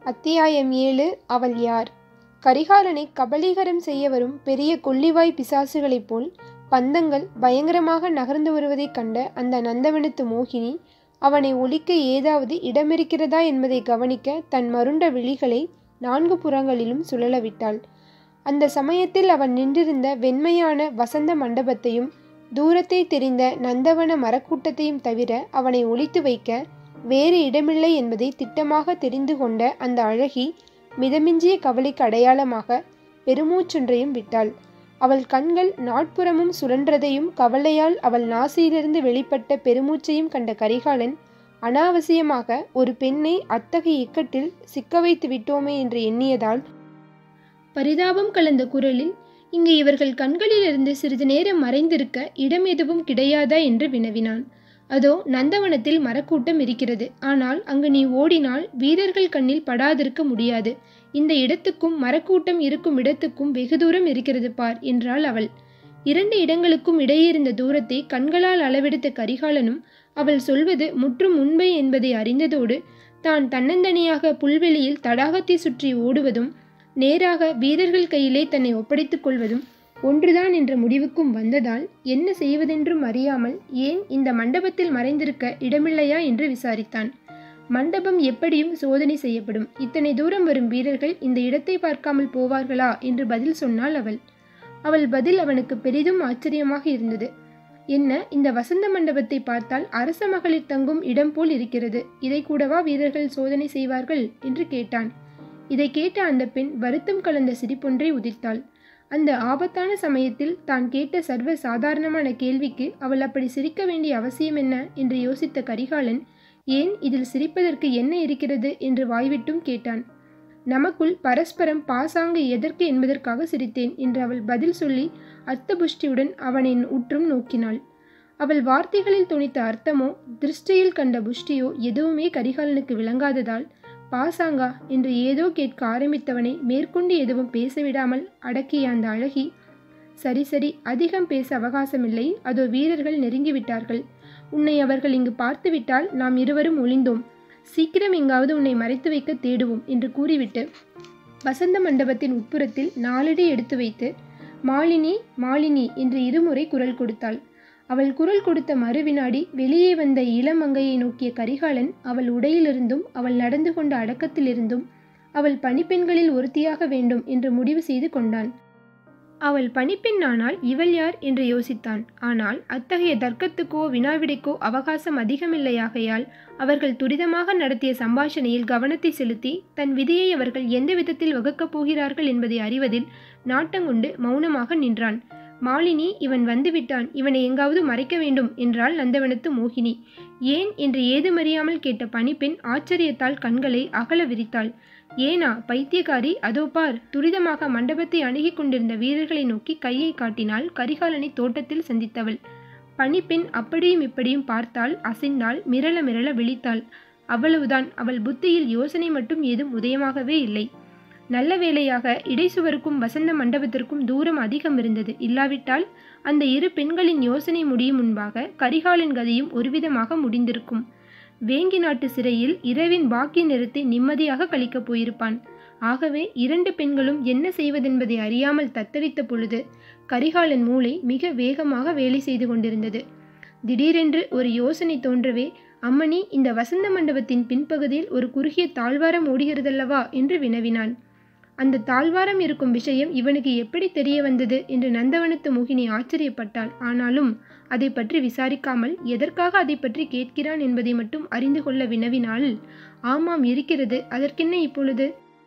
அத்தியாயம் ஏழு அவள் யார் கரிகாலனை கபலீகரம் செய்ய வரும் பெரிய கொள்ளிவாய் பிசாசுகளைப் போல் பந்தங்கள் பயங்கரமாக நகர்ந்து வருவதைக் கண்ட அந்த நந்தவனத்து மோகினி அவனை ஒழிக்க ஏதாவது இடமிருக்கிறதா என்பதை கவனிக்க தன் மருண்ட விழிகளை நான்கு புறங்களிலும் சுழலவிட்டாள் அந்த சமயத்தில் அவன் நின்றிருந்த வெண்மையான வசந்த மண்டபத்தையும் தூரத்தை தெரிந்த நந்தவன மரக்கூட்டத்தையும் தவிர அவனை ஒழித்து வைக்க வேறு இடமில்லை என்பதை திட்டமாக தெரிந்து கொண்ட அந்த அழகி மிதமிஞ்சிய கவலைக்கு அடையாளமாக பெருமூச்சொன்றையும் விட்டாள் அவள் கண்கள் நாட்புறமும் சுழன்றதையும் கவலையால் அவள் நாசியிலிருந்து வெளிப்பட்ட பெருமூச்சையும் கண்ட கரிகாலன் அனாவசியமாக ஒரு பெண்ணை அத்தகைய இக்கட்டில் சிக்க வைத்து விட்டோமே என்று எண்ணியதால் பரிதாபம் கலந்த குரலில் இங்கு இவர்கள் கண்களிலிருந்து சிறிது நேரம் மறைந்திருக்க இடம் எதுவும் கிடையாதா என்று வினவினான் அதோ நந்தவனத்தில் மரக்கூட்டம் இருக்கிறது ஆனால் அங்கு நீ ஓடினால் வீரர்கள் கண்ணில் படாதிருக்க முடியாது இந்த இடத்துக்கும் மரக்கூட்டம் இருக்கும் இடத்துக்கும் வெகு தூரம் இருக்கிறது பார் என்றாள் அவள் இரண்டு இடங்களுக்கும் இடையே இருந்த தூரத்தை கண்களால் அளவெடுத்த கரிகாலனும் அவள் சொல்வது முற்றும் உண்மை என்பதை அறிந்ததோடு தான் தன்னந்தனியாக புல்வெளியில் தடாகத்தை சுற்றி ஓடுவதும் நேராக வீரர்கள் கையிலே தன்னை ஒப்படைத்துக் கொள்வதும் ஒன்றுதான் என்ற முடிவுக்கும் வந்ததால் என்ன செய்வதென்றும் அறியாமல் ஏன் இந்த மண்டபத்தில் மறைந்திருக்க இடமில்லையா என்று விசாரித்தான் மண்டபம் எப்படியும் சோதனை செய்யப்படும் இத்தனை தூரம் வரும் வீரர்கள் இந்த இடத்தை பார்க்காமல் போவார்களா என்று பதில் சொன்னாள் அவள் அவள் பதில் அவனுக்கு பெரிதும் ஆச்சரியமாக இருந்தது என்ன இந்த வசந்த மண்டபத்தை பார்த்தால் அரச மகளிர் தங்கும் இடம் போல் இருக்கிறது இதை கூடவா வீரர்கள் சோதனை செய்வார்கள் என்று கேட்டான் இதை கேட்ட அந்த பெண் வருத்தம் கலந்த சிரிப்பொன்றை உதிர்த்தாள் அந்த ஆபத்தான சமயத்தில் தான் கேட்ட சர்வ சாதாரணமான கேள்விக்கு அவள் அப்படி சிரிக்க வேண்டிய அவசியம் என்ன என்று யோசித்த கரிகாலன் ஏன் இதில் சிரிப்பதற்கு என்ன இருக்கிறது என்று வாய்விட்டும் கேட்டான் நமக்குள் பரஸ்பரம் பாசாங்கு எதற்கு என்பதற்காக சிரித்தேன் என்று அவள் பதில் சொல்லி அர்த்த புஷ்டியுடன் அவனை உற்றும் நோக்கினாள் அவள் வார்த்தைகளில் துணித்த அர்த்தமோ திருஷ்டியில் கண்ட புஷ்டியோ எதுவுமே கரிகாலனுக்கு விளங்காததால் பாசாங்கா என்று ஏதோ கேட்க ஆரம்பித்தவனை மேற்கொண்டு எதுவும் பேசவிடாமல் அடக்கிய அந்த அழகி சரி சரி அதிகம் பேச அவகாசமில்லை அதோ வீரர்கள் நெருங்கிவிட்டார்கள் உன்னை அவர்கள் இங்கு பார்த்துவிட்டால் நாம் இருவரும் ஒளிந்தோம் சீக்கிரம் எங்காவது உன்னை மறைத்து வைக்க தேடுவோம் என்று கூறிவிட்டு வசந்த மண்டபத்தின் உட்புறத்தில் நாலடி எடுத்து வைத்து மாலினி மாலினி என்று இருமுறை குரல் கொடுத்தாள் அவள் குரல் கொடுத்த மறுவினாடி வெளியே வந்த இளமங்கையை நோக்கிய கரிகாலன் அவள் உடையிலிருந்தும் அவள் நடந்து கொண்ட அடக்கத்திலிருந்தும் அவள் பணிப்பெண்களில் ஒருத்தியாக வேண்டும் என்று முடிவு செய்து கொண்டான் அவள் பணிப்பெண்ணானால் இவள் யார் என்று யோசித்தான் ஆனால் அத்தகைய தர்க்கத்துக்கோ வினாவிடைக்கோ அவகாசம் அதிகமில்லையாகையால் அவர்கள் துரிதமாக நடத்திய சம்பாஷணையில் கவனத்தை செலுத்தி தன் விதியை அவர்கள் எந்த விதத்தில் வகுக்கப் போகிறார்கள் என்பதை அறிவதில் நாட்டங்கொண்டு மௌனமாக நின்றான் மாலினி இவன் வந்துவிட்டான் இவனை எங்காவது மறைக்க வேண்டும் என்றாள் நந்தவனத்து மோகினி ஏன் என்று ஏதுமறியாமல் கேட்ட பணிப்பெண் ஆச்சரியத்தால் கண்களை அகல விரித்தாள் ஏனா பைத்தியக்காரி அதோ பார் துரிதமாக மண்டபத்தை அணுகி கொண்டிருந்த வீரர்களை நோக்கி கையை காட்டினாள் கரிகாலனை தோட்டத்தில் சந்தித்தவள் பணிப்பெண் அப்படியும் இப்படியும் பார்த்தாள் அசைந்தாள் மிரள மிரள விழித்தாள் அவ்வளவுதான் அவள் புத்தியில் யோசனை மட்டும் ஏதும் உதயமாகவே இல்லை நல்ல வேளையாக இடைசுவருக்கும் வசந்த மண்டபத்திற்கும் தூரம் அதிகம் இருந்தது இல்லாவிட்டால் அந்த இரு பெண்களின் யோசனை முடியும் முன்பாக கரிகாலன் கதையும் ஒருவிதமாக முடிந்திருக்கும் வேங்கி நாட்டு சிறையில் இரவின் பாக்கிய நேரத்தை நிம்மதியாக கழிக்கப் போயிருப்பான் ஆகவே இரண்டு பெண்களும் என்ன செய்வதென்பதை அறியாமல் தத்தளித்த பொழுது கரிகாலன் மூளை மிக வேகமாக வேலை செய்து கொண்டிருந்தது திடீரென்று ஒரு யோசனை தோன்றவே அம்மணி இந்த வசந்த மண்டபத்தின் பின்பகுதியில் ஒரு குறுகிய தாழ்வாரம் ஓடுகிறதல்லவா என்று வினவினான் அந்த தாழ்வாரம் இருக்கும் விஷயம் இவனுக்கு எப்படி தெரிய வந்தது என்று நந்தவனத்து மோகினி ஆச்சரியப்பட்டாள் ஆனாலும் அதை பற்றி விசாரிக்காமல் எதற்காக அதை பற்றி கேட்கிறான் என்பதை மட்டும் அறிந்து கொள்ள வினவினாள் ஆமாம் இருக்கிறது அதற்கென்ன இப்பொழுது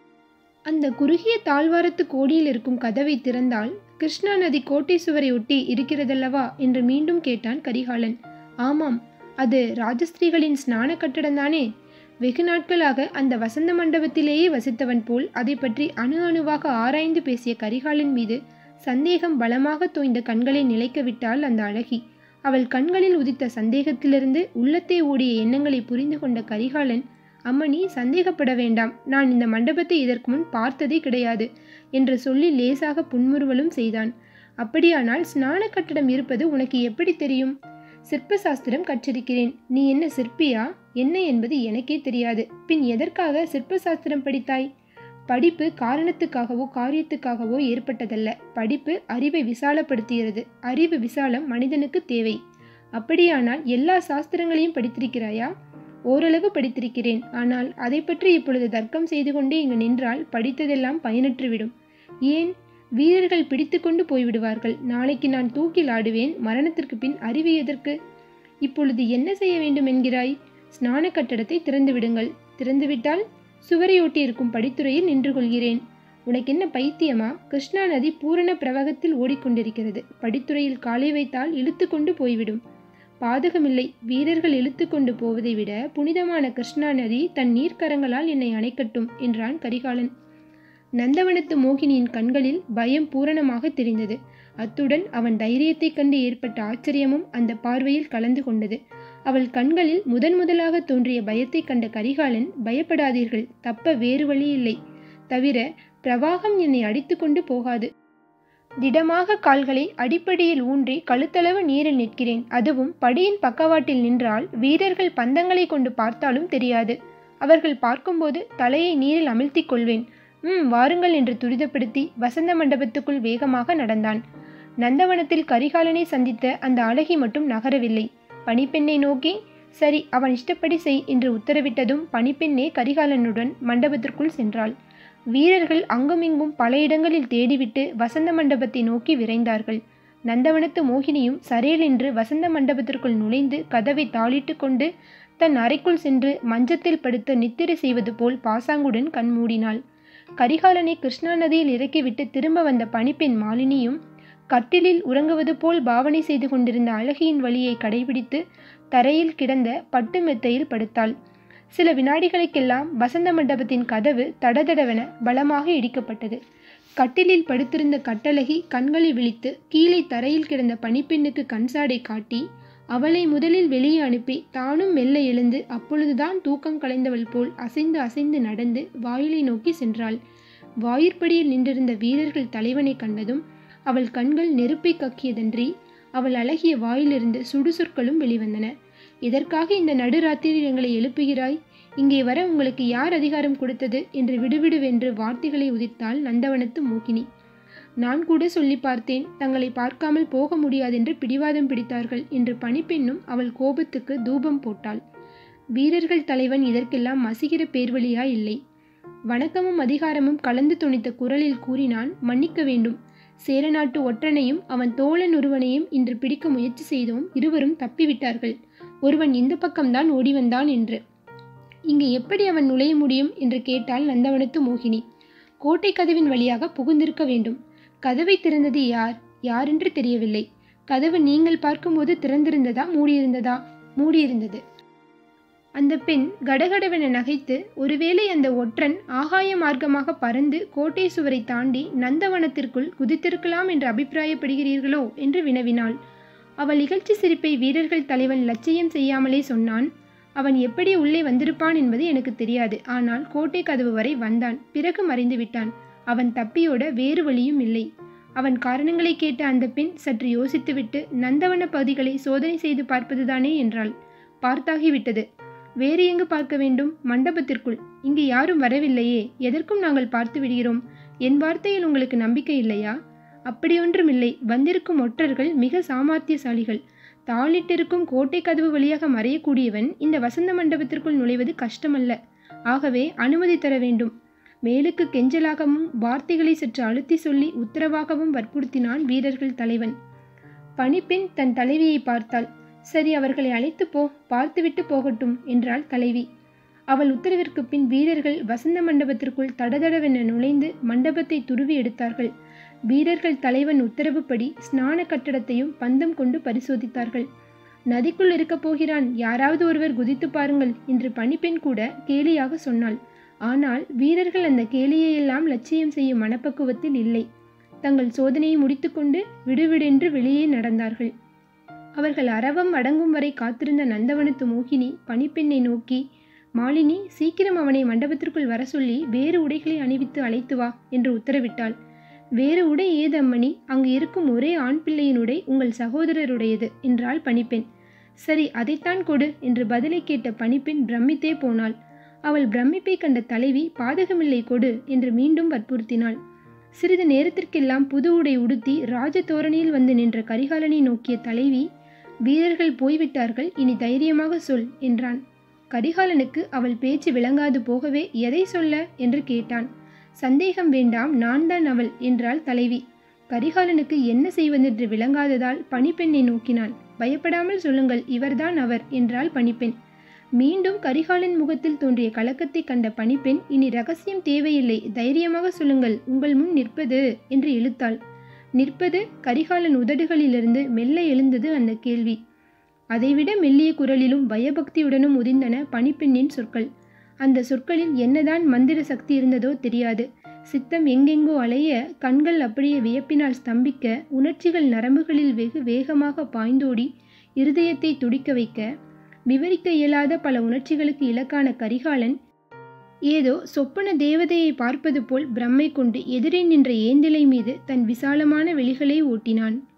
அந்த குறுகிய தாழ்வாரத்து கோடியில் இருக்கும் கதவை திறந்தால் கிருஷ்ணா நதி கோட்டை சுவரை ஒட்டி இருக்கிறதல்லவா என்று மீண்டும் கேட்டான் கரிகாலன் ஆமாம் அது ராஜஸ்திரீகளின் ஸ்நான கட்டடம்தானே வெகு நாட்களாக அந்த வசந்த மண்டபத்திலேயே வசித்தவன் போல் அதை பற்றி அணு அணுவாக ஆராய்ந்து பேசிய கரிகாலன் மீது சந்தேகம் பலமாக தோய்ந்த கண்களை நிலைக்க விட்டாள் அந்த அழகி அவள் கண்களில் உதித்த சந்தேகத்திலிருந்து உள்ளத்தை ஓடிய எண்ணங்களை புரிந்து கொண்ட கரிகாலன் அம்மணி சந்தேகப்பட வேண்டாம் நான் இந்த மண்டபத்தை இதற்கு முன் பார்த்ததே கிடையாது என்று சொல்லி லேசாக புன்முறுவலும் செய்தான் அப்படியானால் ஸ்நான கட்டடம் இருப்பது உனக்கு எப்படி தெரியும் சிற்ப சாஸ்திரம் கற்றிருக்கிறேன் நீ என்ன சிற்பியா என்ன என்பது எனக்கே தெரியாது பின் எதற்காக சிற்ப சாஸ்திரம் படித்தாய் படிப்பு காரணத்துக்காகவோ காரியத்துக்காகவோ ஏற்பட்டதல்ல படிப்பு அறிவை விசாலப்படுத்துகிறது அறிவு விசாலம் மனிதனுக்கு தேவை அப்படியானால் எல்லா சாஸ்திரங்களையும் படித்திருக்கிறாயா ஓரளவு படித்திருக்கிறேன் ஆனால் அதை பற்றி இப்பொழுது தர்க்கம் செய்து கொண்டே இங்கு நின்றால் படித்ததெல்லாம் பயனற்றுவிடும் ஏன் வீரர்கள் பிடித்து கொண்டு போய்விடுவார்கள் நாளைக்கு நான் தூக்கில் ஆடுவேன் மரணத்திற்கு பின் அறிவு எதற்கு இப்பொழுது என்ன செய்ய வேண்டும் என்கிறாய் ஸ்நான கட்டடத்தை திறந்து விடுங்கள் திறந்துவிட்டால் சுவரையொட்டி இருக்கும் படித்துறையில் நின்று கொள்கிறேன் உனக்கு என்ன பைத்தியமா கிருஷ்ணா நதி பூரண பிரவாகத்தில் ஓடிக்கொண்டிருக்கிறது படித்துறையில் காலை வைத்தால் இழுத்து கொண்டு போய்விடும் பாதகமில்லை வீரர்கள் இழுத்து கொண்டு போவதை விட புனிதமான கிருஷ்ணா நதி தன் நீர்க்கரங்களால் என்னை அணைக்கட்டும் என்றான் கரிகாலன் நந்தவனத்து மோகினியின் கண்களில் பயம் பூரணமாக தெரிந்தது அத்துடன் அவன் தைரியத்தைக் கண்டு ஏற்பட்ட ஆச்சரியமும் அந்த பார்வையில் கலந்து கொண்டது அவள் கண்களில் முதன் முதலாக தோன்றிய பயத்தை கண்ட கரிகாலன் பயப்படாதீர்கள் தப்ப வேறு வழி இல்லை தவிர பிரவாகம் என்னை அடித்து கொண்டு போகாது திடமாக கால்களை அடிப்படையில் ஊன்றி கழுத்தளவு நீரில் நிற்கிறேன் அதுவும் படியின் பக்கவாட்டில் நின்றால் வீரர்கள் பந்தங்களை கொண்டு பார்த்தாலும் தெரியாது அவர்கள் பார்க்கும்போது தலையை நீரில் அமிழ்த்திக் கொள்வேன் ம் வாருங்கள் என்று துரிதப்படுத்தி வசந்த மண்டபத்துக்குள் வேகமாக நடந்தான் நந்தவனத்தில் கரிகாலனை சந்தித்த அந்த அழகி மட்டும் நகரவில்லை பணிப்பெண்ணை நோக்கி சரி அவன் இஷ்டப்படி செய் என்று உத்தரவிட்டதும் பணிப்பெண்ணே கரிகாலனுடன் மண்டபத்திற்குள் சென்றாள் வீரர்கள் அங்குமிங்கும் பல இடங்களில் தேடிவிட்டு வசந்த மண்டபத்தை நோக்கி விரைந்தார்கள் நந்தவனத்து மோகினியும் சரேலென்று வசந்த மண்டபத்திற்குள் நுழைந்து கதவை தாளிட்டு கொண்டு தன் அறைக்குள் சென்று மஞ்சத்தில் படுத்து நித்திரை செய்வது போல் பாசாங்குடன் கண் மூடினாள் கரிகாலனை கிருஷ்ணா நதியில் இறக்கிவிட்டு திரும்ப வந்த பணிப்பெண் மாலினியும் கட்டிலில் உறங்குவது போல் பாவனை செய்து கொண்டிருந்த அழகியின் வழியை கடைபிடித்து தரையில் கிடந்த பட்டு மெத்தையில் படுத்தாள் சில வினாடிகளுக்கெல்லாம் வசந்த மண்டபத்தின் கதவு தடதடவென பலமாக இடிக்கப்பட்டது கட்டிலில் படுத்திருந்த கட்டழகி கண்களை விழித்து கீழே தரையில் கிடந்த பணிப்பெண்ணுக்கு கண்சாடை காட்டி அவளை முதலில் வெளியே அனுப்பி தானும் மெல்ல எழுந்து அப்பொழுதுதான் தூக்கம் கலைந்தவள் போல் அசைந்து அசைந்து நடந்து வாயிலை நோக்கி சென்றாள் வாயிற்படியில் நின்றிருந்த வீரர்கள் தலைவனை கண்டதும் அவள் கண்கள் நெருப்பை கக்கியதன்றி அவள் அழகிய வாயிலிருந்து சுடுசொற்களும் வெளிவந்தன இதற்காக இந்த நடுராத்திரியில் எங்களை எழுப்புகிறாய் இங்கே வர உங்களுக்கு யார் அதிகாரம் கொடுத்தது என்று விடுவிடுவென்று வார்த்தைகளை உதித்தாள் நந்தவனத்து மோகினி நான் கூட சொல்லி பார்த்தேன் தங்களை பார்க்காமல் போக முடியாதென்று பிடிவாதம் பிடித்தார்கள் என்று பணிப்பெண்ணும் அவள் கோபத்துக்கு தூபம் போட்டாள் வீரர்கள் தலைவன் இதற்கெல்லாம் மசிகிற பேர்வழியா இல்லை வணக்கமும் அதிகாரமும் கலந்து துணித்த குரலில் கூறினான் மன்னிக்க வேண்டும் சேரநாட்டு ஒற்றனையும் அவன் தோழன் ஒருவனையும் இன்று பிடிக்க முயற்சி செய்தோம் இருவரும் தப்பிவிட்டார்கள் ஒருவன் இந்த பக்கம்தான் ஓடி வந்தான் என்று இங்கு எப்படி அவன் நுழைய முடியும் என்று கேட்டாள் நந்தவனத்து மோகினி கோட்டை கதவின் வழியாக புகுந்திருக்க வேண்டும் கதவை திறந்தது யார் யாரென்று தெரியவில்லை கதவு நீங்கள் பார்க்கும்போது திறந்திருந்ததா மூடியிருந்ததா மூடியிருந்தது அந்த பெண் கடகடவென நகைத்து ஒருவேளை அந்த ஒற்றன் ஆகாய மார்க்கமாக பறந்து கோட்டை சுவரை தாண்டி நந்தவனத்திற்குள் குதித்திருக்கலாம் என்று அபிப்பிராயப்படுகிறீர்களோ என்று வினவினாள் அவள் இகழ்ச்சி சிரிப்பை வீரர்கள் தலைவன் லட்சியம் செய்யாமலே சொன்னான் அவன் எப்படி உள்ளே வந்திருப்பான் என்பது எனக்கு தெரியாது ஆனால் கோட்டை கதவு வரை வந்தான் பிறகு மறைந்து விட்டான் அவன் தப்பியோட வேறு வழியும் இல்லை அவன் காரணங்களை கேட்ட அந்த பெண் சற்று யோசித்துவிட்டு நந்தவன பகுதிகளை சோதனை செய்து பார்ப்பதுதானே என்றாள் பார்த்தாகிவிட்டது வேறு எங்கு பார்க்க வேண்டும் மண்டபத்திற்குள் இங்கு யாரும் வரவில்லையே எதற்கும் நாங்கள் பார்த்து விடுகிறோம் என் வார்த்தையில் உங்களுக்கு நம்பிக்கை இல்லையா அப்படியொன்றுமில்லை வந்திருக்கும் ஒற்றர்கள் மிக சாமர்த்தியசாலிகள் தாளிட்டிருக்கும் கோட்டை கதவு வழியாக மறையக்கூடியவன் இந்த வசந்த மண்டபத்திற்குள் நுழைவது கஷ்டமல்ல ஆகவே அனுமதி தர வேண்டும் மேலுக்கு கெஞ்சலாகவும் வார்த்தைகளை சற்று அழுத்தி சொல்லி உத்தரவாகவும் வற்புறுத்தினான் வீரர்கள் தலைவன் பணிப்பெண் தன் தலைவியை பார்த்தாள் சரி அவர்களை அழைத்து போ பார்த்துவிட்டு போகட்டும் என்றாள் தலைவி அவள் உத்தரவிற்கு பின் வீரர்கள் வசந்த மண்டபத்திற்குள் தடதடவென நுழைந்து மண்டபத்தை துருவி எடுத்தார்கள் வீரர்கள் தலைவன் உத்தரவுப்படி ஸ்நான கட்டடத்தையும் பந்தம் கொண்டு பரிசோதித்தார்கள் நதிக்குள் இருக்கப் போகிறான் யாராவது ஒருவர் குதித்து பாருங்கள் என்று பணிப்பெண் கூட கேலியாக சொன்னாள் ஆனால் வீரர்கள் அந்த கேலியையெல்லாம் லட்சியம் செய்யும் மனப்பக்குவத்தில் இல்லை தங்கள் சோதனையை முடித்துக்கொண்டு விடுவிடென்று வெளியே நடந்தார்கள் அவர்கள் அரவம் அடங்கும் வரை காத்திருந்த நந்தவனத்து மோகினி பணிப்பெண்ணை நோக்கி மாலினி சீக்கிரம் அவனை மண்டபத்திற்குள் வர சொல்லி வேறு உடைகளை அணிவித்து அழைத்து வா என்று உத்தரவிட்டாள் வேறு உடை ஏது அம்மணி அங்கு இருக்கும் ஒரே ஆண் பிள்ளையின் உடை உங்கள் சகோதரருடையது என்றாள் பணிப்பெண் சரி அதைத்தான் கொடு என்று பதிலை கேட்ட பணிப்பெண் பிரமித்தே போனாள் அவள் பிரமிப்பை கண்ட தலைவி பாதகமில்லை கொடு என்று மீண்டும் வற்புறுத்தினாள் சிறிது நேரத்திற்கெல்லாம் புது உடை உடுத்தி ராஜ தோரணியில் வந்து நின்ற கரிகாலனை நோக்கிய தலைவி வீரர்கள் போய்விட்டார்கள் இனி தைரியமாக சொல் என்றான் கரிகாலனுக்கு அவள் பேச்சு விளங்காது போகவே எதை சொல்ல என்று கேட்டான் சந்தேகம் வேண்டாம் நான் தான் அவள் என்றாள் தலைவி கரிகாலனுக்கு என்ன செய்வதென்று விளங்காததால் பணிப்பெண்ணை நோக்கினான் பயப்படாமல் சொல்லுங்கள் இவர்தான் அவர் என்றாள் பணிப்பெண் மீண்டும் கரிகாலன் முகத்தில் தோன்றிய கலக்கத்தை கண்ட பணிப்பெண் இனி ரகசியம் தேவையில்லை தைரியமாக சொல்லுங்கள் உங்கள் முன் நிற்பது என்று இழுத்தாள் நிற்பது கரிகாலன் உதடுகளிலிருந்து மெல்ல எழுந்தது அந்த கேள்வி அதைவிட மெல்லிய குரலிலும் பயபக்தியுடனும் உதிர்ந்தன பணிப்பெண்ணின் சொற்கள் அந்த சொற்களில் என்னதான் மந்திர சக்தி இருந்ததோ தெரியாது சித்தம் எங்கெங்கோ அலைய கண்கள் அப்படியே வியப்பினால் ஸ்தம்பிக்க உணர்ச்சிகள் நரம்புகளில் வெகு வேகமாக பாய்ந்தோடி இருதயத்தை துடிக்க வைக்க விவரிக்க இயலாத பல உணர்ச்சிகளுக்கு இலக்கான கரிகாலன் ஏதோ சொப்பன தேவதையை பார்ப்பது போல் பிரம்மை கொண்டு எதிரே நின்ற ஏந்திலை மீது தன் விசாலமான வெளிகளை ஓட்டினான்